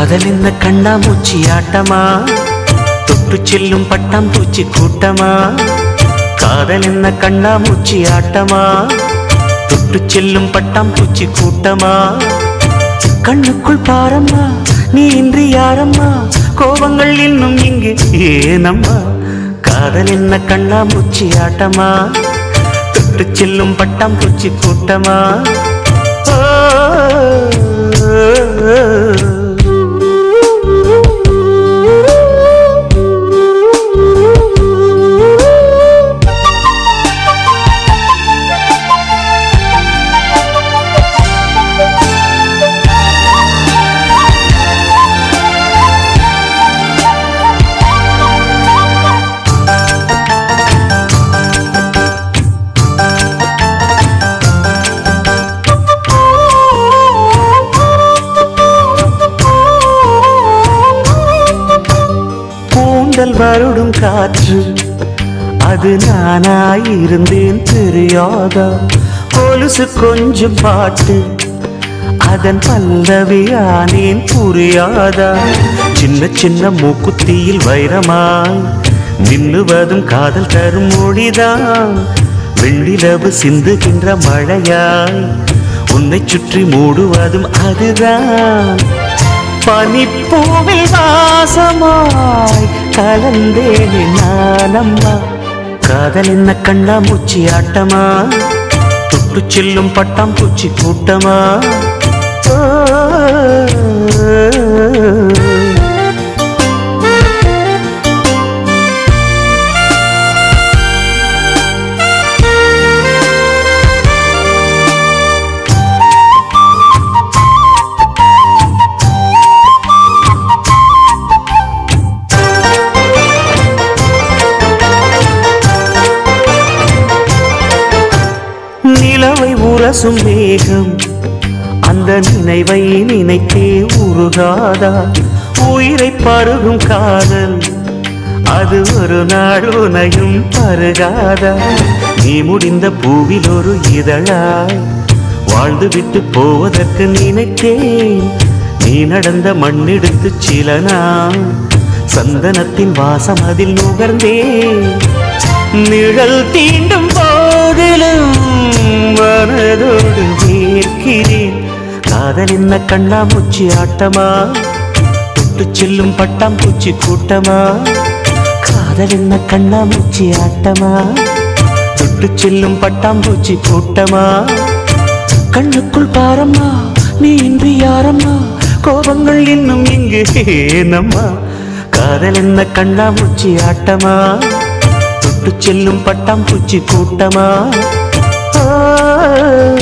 காதல் என்ன கண்ணாமூச்சி ஆட்டமா தொட்டு செல்லும் பட்டாம்பூச்சி கூட்டமா காதல் என்ன கண்ணாமூச்சி ஆட்டமா தொட்டு செல்லும் பட்டாம்பூச்சி கூட்டமா கண்ணுக்குள் பாரம்மா நீ இன்றி யாரம்மா கோபங்கள் இன்னும் இங்கு ஏனம்மா காதல் என்ன கண்ணாமூச்சி ஆட்டமா தொட்டு செல்லும் பட்டாம்பூச்சி கூட்டமா ஓ, கூந்தல் வருடும் காற்று அது நானாயிருந்தேன் தெரியாதா கொலுசு கொஞ்சம் பாட்டு அதன் பல்லவியானேன் புரியாதா சின்ன சின்ன மூக்குத்தியில் வைரமாய் நின்னுவதும் காதல் தரும் மொழிதான் வெள்ளிலவு சிந்துகின்ற மழையாய் உன்னை சுற்றி மூடுவதும் அதுதான் பனிப்பூவில் வாசமாய் கலந்தேனே நானம்மா காதல் என்ன கண்ணாமூச்சி ஆட்டமா தொட்டு செல்லும் பட்டாம்பூச்சி கூட்டமா ஓ, நிலவை உரசும் மேகம் அந்த நினைவை நினைத்தே உருகாதா உயிரை பருகும் காதல் அது ஒரு நாள் உனையும் பருகாதா நீ முடிந்த பூவில் ஒரு இதழாய் வாழ்ந்து விட்டு போவதற்கு நினைத்தேன் நீ நடந்த மண்ணெடுத்து சில நாள் சந்தனத்தின் வாசம் அதில் நுகர்ந்தேன் நிழல் தீண்டும் போதிலும் மனதோடு வேர்க்கிறேன் காதல் என்ன கண்ணாமூச்சி ஆட்டமா தொட்டு செல்லும் பட்டாம்பூச்சி கூட்டமா காதல் என்ன கண்ணாமூச்சி ஆட்டமா தொட்டு செல்லும் பட்டாம்பூச்சி கூட்டமா கண்ணுக்குள் பாரம்மா நீ இன்றி யாரம்மா கோபங்கள் இன்னும் இங்கு ஏனம்மா காதல் என்ன கண்ணாமூச்சி ஆட்டமா தொட்டு செல்லும் பட்டாம்பூச்சி கூட்டமா ஆ